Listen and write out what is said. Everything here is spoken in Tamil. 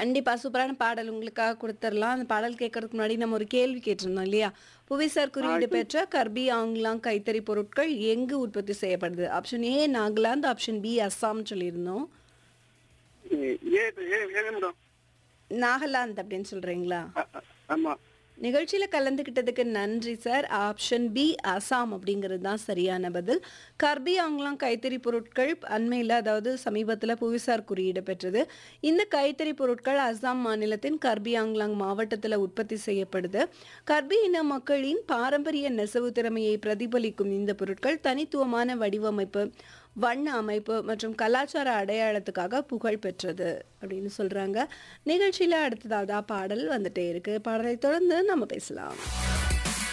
கண்டிப்பா. சூப்பரான பாடல் உங்களுக்காக குடுத்துறலாம். அந்த பாடல் கேட்கறதுக்கு முன்னாடி நம்ம ஒரு கேள்வி கேட்டிருந்தோம் இல்லையா? புவிசார் ஆ, குறியீடு கேள் பெற்ற கர்பி ஆங்லாங் கைத்தறி பொருட்கள் எங்கு உற்பத்தி செய்யப்படுது? Option A Nagaland, option B அஸ்ஸாம்னு சொல்லியிருந்தோம். A A A madam Nagaland அப்படின்னு சொல்றீங்களா? அ- அ- ஆமா நிகழ்ச்சியில கலந்துக்கிட்டதுக்கு நன்றி சார். ஆப்ஷன் பி அசாம் அப்படிங்கிறது தான் சரியான பதில். கர்பி ஆங்லாங் கைத்தறி பொருட்கள் அண்மையில அதாவது சமீபத்தில புவிசார் குறியீடு பெற்றது. இந்த கைத்தறி பொருட்கள் அஸ்ஸாம் மாநிலத்தின் கர்பி ஆங்லாங் மாவட்டத்தில உற்பத்தி செய்யப்படுது. கர்பி இன மக்களின் பாரம்பரிய நெசவு திறமையை பிரதிபலிக்கும் இந்த பொருட்கள் தனித்துவமான வடிவமைப்பு, வண்ண அமைப்பு மற்றும் கலாச்சார அடையாளத்துக்காக புகழ் பெற்றது அப்படின்னு சொல்றாங்க. நிகழ்ச்சியில அடுத்ததா பாடல் வந்துட்டே இருக்கு. பாடலை தொடர்ந்து நம்ம பேசலாம்.